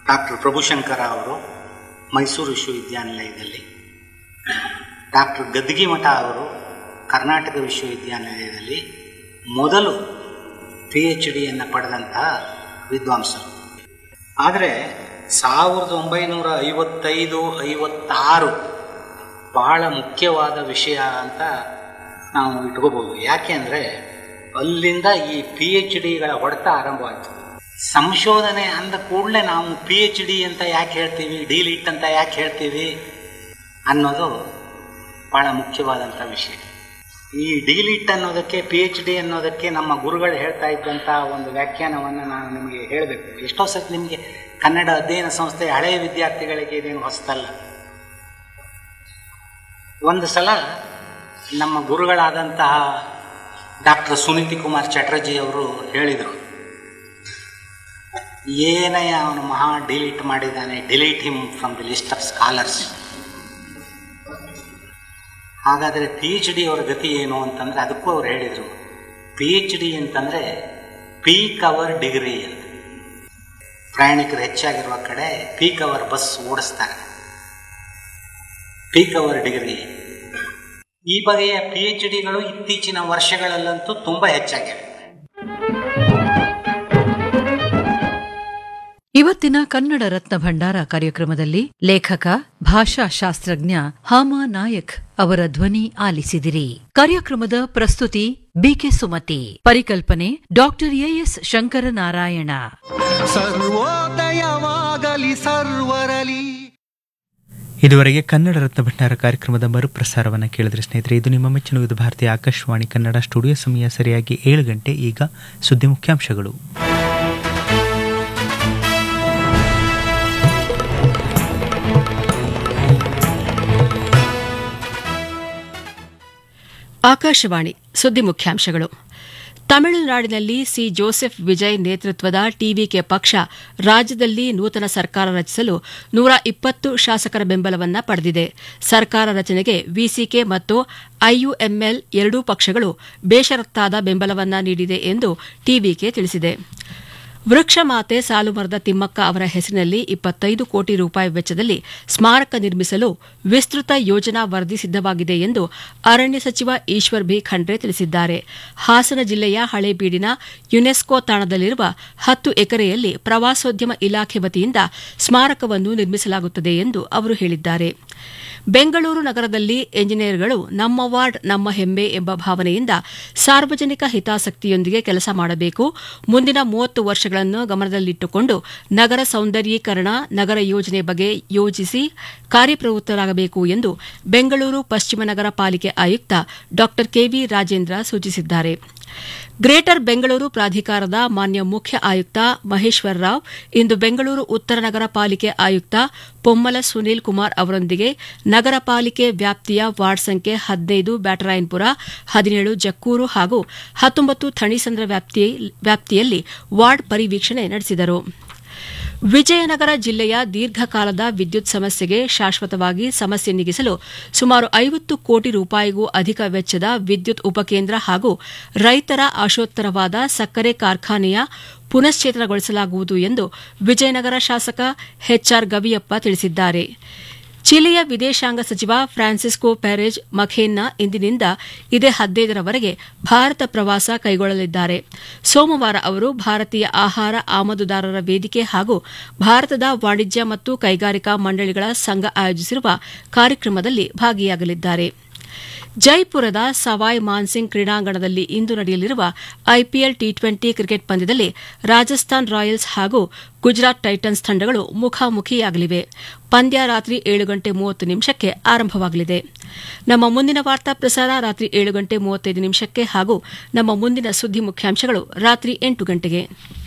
doctor Prabhushankar ಅವರು ಮೈಸೂರು ವಿಶ್ವವಿದ್ಯಾನಿಲಯದಲ್ಲಿ doctor ಗದ್ಗಿ ಮಠ ಅವರು ಕರ್ನಾಟಕ ವಿಶ್ವವಿದ್ಯಾನಿಲಯದಲ್ಲಿ ಮೊದಲು ಪಿ ಎಚ್ ಡಿಯನ್ನು ಪಡೆದಂತಹ ವಿದ್ವಾಂಸರು ಆದರೆ ಸಾವಿರದ ಒಂಬೈನೂರ ಐವತ್ತೈದು ಐವತ್ತಾರು ಬಹಳ ಮುಖ್ಯವಾದ ವಿಷಯ ಅಂತ ನಾವು ಇಟ್ಕೋಬಹುದು ಯಾಕೆ ಅಂದರೆ ಅಲ್ಲಿಂದ ಈ ಪಿ ಎಚ್ ಡಿಗಳ ಹೊಡೆತ ಆರಂಭವಾಯಿತು ಸಂಶೋಧನೆ ಅಂದ ಕೂಡಲೇ ನಾವು ಪಿ ಎಚ್ ಡಿ ಅಂತ ಯಾಕೆ ಹೇಳ್ತೀವಿ ಡಿಲಿಟ್ ಅಂತ ಯಾಕೆ ಹೇಳ್ತೀವಿ ಅನ್ನೋದು ಬಹಳ ಮುಖ್ಯವಾದಂಥ ವಿಷಯ ಈ ಡಿಲಿಟ್ ಅನ್ನೋದಕ್ಕೆ ಪಿ ಎಚ್ ಡಿ ಅನ್ನೋದಕ್ಕೆ ನಮ್ಮ ಗುರುಗಳು ಹೇಳ್ತಾ ಇದ್ದಂಥ ಒಂದು ವ್ಯಾಖ್ಯಾನವನ್ನು ನಾನು ನಿಮಗೆ ಹೇಳಬೇಕು ಎಷ್ಟೋ ಸತಿ ನಿಮಗೆ ಕನ್ನಡ ಅಧ್ಯಯನ ಸಂಸ್ಥೆ ಹಳೆಯ ವಿದ್ಯಾರ್ಥಿಗಳಿಗೆ ಇದೇನು ಹೊಸತಲ್ಲ ಒಂದು ಸಲ ನಮ್ಮ ಗುರುಗಳಾದಂತಹ ಡಾಕ್ಟರ್ ಸುನೀತಿ ಕುಮಾರ್ ಚಟರ್ಜಿ ಅವರು ಹೇಳಿದರು ಏನಯ್ಯ ಅವನು ಮಹಾ ಡಿಲೀಟ್ ಮಾಡಿದ್ದಾನೆ delete him from the list of scholars ಹಾಗಾದರೆ ಪಿ ಎಚ್ ಡಿ ಅವರ ಗತಿ ಏನು ಅಂತಂದರೆ ಅದಕ್ಕೂ ಅವ್ರು ಹೇಳಿದರು ಪಿ ಎಚ್ ಡಿ ಅಂತಂದರೆ ಪೀಕ್ ಅವರ್ ಡಿಗ್ರಿ ಅಂತ ಪ್ರಯಾಣಿಕರು ಹೆಚ್ಚಾಗಿರುವ ಕಡೆ ಪೀಕ್ ಅವರ್ ಬಸ್ ಓಡಿಸ್ತಾರೆ ಪೀಕ್ ಅವರ್ ಡಿಗ್ರಿ ಈ ಬಗೆಯ ಪಿ ಎಚ್ ಡಿಗಳು ಇತ್ತೀಚಿನ ವರ್ಷಗಳಲ್ಲಂತೂ ತುಂಬ ಹೆಚ್ಚಾಗಿವೆ ಇವತ್ತಿನ ಕನ್ನಡ ರತ್ನ ಭಂಡಾರ ಕಾರ್ಯಕ್ರಮದಲ್ಲಿ ಲೇಖಕ ಭಾಷಾಶಾಸ್ತ್ರಜ್ಞ ಹಾಮಾ ನಾಯಕ್ ಅವರ ಧ್ವನಿ ಆಲಿಸಿದಿರಿ ಕಾರ್ಯಕ್ರಮದ ಪ್ರಸ್ತುತಿ ಬಿಕೆ ಸುಮತಿ ಪರಿಕಲ್ಪನೆ ಡಾಕ್ಟರ್ ಎಎಸ್ ಶಂಕರನಾರಾಯಣ ಸರ್ವೋದಯವಾಗಲಿ ಸರ್ವರಲಿ ಇದುವರೆಗೆ ಕನ್ನಡ ರತ್ನ ಭಂಡಾರ ಕಾರ್ಯಕ್ರಮದ ಮರುಪ್ರಸಾರವನ್ನು ಕೇಳಿದ್ರೆ ಸ್ನೇಹಿತರೆ ಇದು ನಿಮ್ಮ ಮೆಚ್ಚಿನ ವಿವಿಧ ಭಾರತೀಯ ಆಕಾಶವಾಣಿ ಕನ್ನಡ ಸ್ಟುಡಿಯೋ ಸಮಯ ಸರಿಯಾಗಿ ಏಳು ಗಂಟೆ ಈಗ ಸುದ್ದಿ ಮುಖ್ಯಾಂಶಗಳು ಆಕಾಶವಾಣಿ ಸುದ್ದಿ ಮುಖ್ಯಾಂಶಗಳು ತಮಿಳುನಾಡಿನಲ್ಲಿ ಸಿ ಜೋಸೆಫ್ ವಿಜಯ್ ನೇತೃತ್ವದ ಟಿವಿಕೆ ಪಕ್ಷ ರಾಜ್ಯದಲ್ಲಿ ನೂತನ ಸರ್ಕಾರ ರಚಿಸಲು ನೂರ ಇಪ್ಪತ್ತು ಶಾಸಕರ ಬೆಂಬಲವನ್ನು ಪಡೆದಿದೆ ಸರ್ಕಾರ ರಚನೆಗೆ ವಿಸಿಕೆ ಮತ್ತು ಐಯುಎಂಎಲ್ ಎರಡೂ ಪಕ್ಷಗಳು ಬೇಷರತ್ತಾದ ಬೆಂಬಲವನ್ನ ನೀಡಿದೆ ಎಂದು ಟಿವಿಕೆ ತಿಳಿಸಿದೆ ವೃಕ್ಷ ಮಾತೆ ಸಾಲುಮರದ ತಿಮ್ಮಕ್ಕ ಅವರ ಹೆಸರಿನಲ್ಲಿ ಇಪ್ಪತ್ತೈದು ಕೋಟಿ ರೂಪಾಯಿ ವೆಚ್ಚದಲ್ಲಿ ಸ್ಮಾರಕ ನಿರ್ಮಿಸಲು ವಿಸ್ತೃತ ಯೋಜನಾ ವರದಿ ಸಿದ್ದವಾಗಿದೆ ಎಂದು ಅರಣ್ಯ ಸಚಿವ ಈಶ್ವರ್ ಬಿ ಖಂಡ್ರೆ ತಿಳಿಸಿದ್ದಾರೆ ಹಾಸನ ಜಿಲ್ಲೆಯ ಹಳೇಬೀಡಿನ ಯುನೆಸ್ಕೋ ತಾಣದಲ್ಲಿರುವ ಹತ್ತು ಎಕರೆಯಲ್ಲಿ ಪ್ರವಾಸೋದ್ಯಮ ಇಲಾಖೆ ವತಿಯಿಂದ ಸ್ಮಾರಕವನ್ನು ನಿರ್ಮಿಸಲಾಗುತ್ತದೆ ಎಂದು ಅವರು ಹೇಳಿದ್ದಾರೆ ಬೆಂಗಳೂರು ನಗರದಲ್ಲಿ ಎಂಜಿನಿಯರ್ಗಳು ನಮ್ಮ ವಾರ್ಡ್ ನಮ್ಮ ಹೆಮ್ಮೆ ಎಂಬ ಭಾವನೆಯಿಂದ ಸಾರ್ವಜನಿಕ ಹಿತಾಸಕ್ತಿಯೊಂದಿಗೆ ಕೆಲಸ ಮಾಡಬೇಕು ಮುಂದಿನ ಮೂವತ್ತು ವರ್ಷಗಳನ್ನು ಗಮನದಲ್ಲಿಟ್ಟುಕೊಂಡು ನಗರ ಸೌಂದರ್ಯೀಕರಣ ನಗರ ಯೋಜನೆ ಬಗ್ಗೆ ಯೋಜಿಸಿ ಕಾರ್ಯಪ್ರವೃತ್ತರಾಗಬೇಕು ಎಂದು ಬೆಂಗಳೂರು ಪಶ್ಚಿಮ ನಗರ ಪಾಲಿಕೆ ಆಯುಕ್ತ ಡಾ ಕೆವಿ ರಾಜೇಂದ್ರ ಸೂಚಿಸಿದ್ದಾರೆ ಗ್ರೇಟರ್ ಬೆಂಗಳೂರು ಪ್ರಾಧಿಕಾರದ ಮಾನ್ಯ ಮುಖ್ಯ ಆಯುಕ್ತ ಮಹೇಶ್ವರ ರಾವ್ ಇಂದು ಬೆಂಗಳೂರು ಉತ್ತರ ನಗರ ಪಾಲಿಕೆ ಆಯುಕ್ತ ಪೊಮ್ಮಲ ಸುನೀಲ್ ಕುಮಾರ್ ಅವರೊಂದಿಗೆ ನಗರ ಪಾಲಿಕೆ ವ್ಯಾಪ್ತಿಯ ವಾರ್ಡ್ ಸಂಖ್ಯೆ ಹದಿನೈದು ಬ್ಯಾಟರಾಯನ್ಪುರ ಹದಿನೇಳು ಜಕ್ಕೂರು ಹಾಗೂ ಹತ್ತೊಂಬತ್ತು ಥಣಿಸಂದ್ರ ವ್ಯಾಪ್ತಿಯಲ್ಲಿ ವಾರ್ಡ್ ಪರಿವೀಕ್ಷಣೆ ನಡೆಸಿದರು ವಿಜಯನಗರ ಜಿಲ್ಲೆಯ ದೀರ್ಘಕಾಲದ ವಿದ್ಯುತ್ ಸಮಸ್ಯೆಗೆ ಶಾಶ್ವತವಾಗಿ ಸಮಸ್ಯೆ ನೀಗಿಸಲು ಸುಮಾರು ಐವತ್ತು ಕೋಟಿ ರೂಪಾಯಿಗೂ ಅಧಿಕ ವೆಚ್ಚದ ವಿದ್ಯುತ್ ಉಪಕೇಂದ್ರ ಹಾಗೂ ರೈತರ ಆಶೋತ್ತರವಾದ ಸಕ್ಕರೆ ಕಾರ್ಖಾನೆಯ ಪುನಶ್ಚೇತನಗೊಳಿಸಲಾಗುವುದು ಎಂದು ವಿಜಯನಗರ ಶಾಸಕ ಎಚ್ಆರ್ ಗವಿಯಪ್ಪ ತಿಳಿಸಿದ್ದಾರೆ ಚಿಲಿಯ ವಿದೇಶಾಂಗ ಸಚಿವ ಫ್ರಾನ್ಸಿಸ್ಕೋ ಪ್ಯಾರೇಜ್ ಮಖೇನ್ನ ಇಂದಿನಿಂದ ಇದೇ ಹದಿನೈದರವರೆಗೆ ಭಾರತ ಪ್ರವಾಸ ಕೈಗೊಳ್ಳಲಿದ್ದಾರೆ ಸೋಮವಾರ ಅವರು ಭಾರತೀಯ ಆಹಾರ ಆಮದುದಾರರ ವೇದಿಕೆ ಹಾಗೂ ಭಾರತದ ವಾಣಿಜ್ಯ ಮತ್ತು ಕೈಗಾರಿಕಾ ಮಂಡಳಿಗಳ ಸಂಘ ಆಯೋಜಿಸಿರುವ ಕಾರ್ಯಕ್ರಮದಲ್ಲಿ ಭಾಗಿಯಾಗಲಿದ್ದಾರೆ ಜೈಪುರದ ಸವಾಯ್ ಮಾನ್ಸಿಂಗ್ ಕ್ರೀಡಾಂಗಣದಲ್ಲಿ ಇಂದು ನಡೆಯಲಿರುವ ಐಪಿಎಲ್ ಟಿ ಟ್ವೆಂಟಿ ಕ್ರಿಕೆಟ್ ಪಂದ್ಯದಲ್ಲಿ ರಾಜಸ್ಥಾನ್ ರಾಯಲ್ಸ್ ಹಾಗೂ ಗುಜರಾತ್ ಟೈಟನ್ಸ್ ತಂಡಗಳು ಮುಖಾಮುಖಿಯಾಗಲಿವೆ ಪಂದ್ಯ ರಾತ್ರಿ ಏಳು ಗಂಟೆ ಮೂವತ್ತು ನಿಮಿಷಕ್ಕೆ ಆರಂಭವಾಗಲಿದೆ ನಮ್ಮ ಮುಂದಿನ ವಾರ್ತಾ ಪ್ರಸಾರ ರಾತ್ರಿ ಏಳು ಗಂಟೆ ಮೂವತ್ತೈದು ನಿಮಿಷಕ್ಕೆ ಹಾಗೂ ನಮ್ಮ ಮುಂದಿನ ಸುದ್ದಿ ಮುಖ್ಯಾಂಶಗಳು ರಾತ್ರಿ ಎಂಟು ಗಂಟೆಗೆ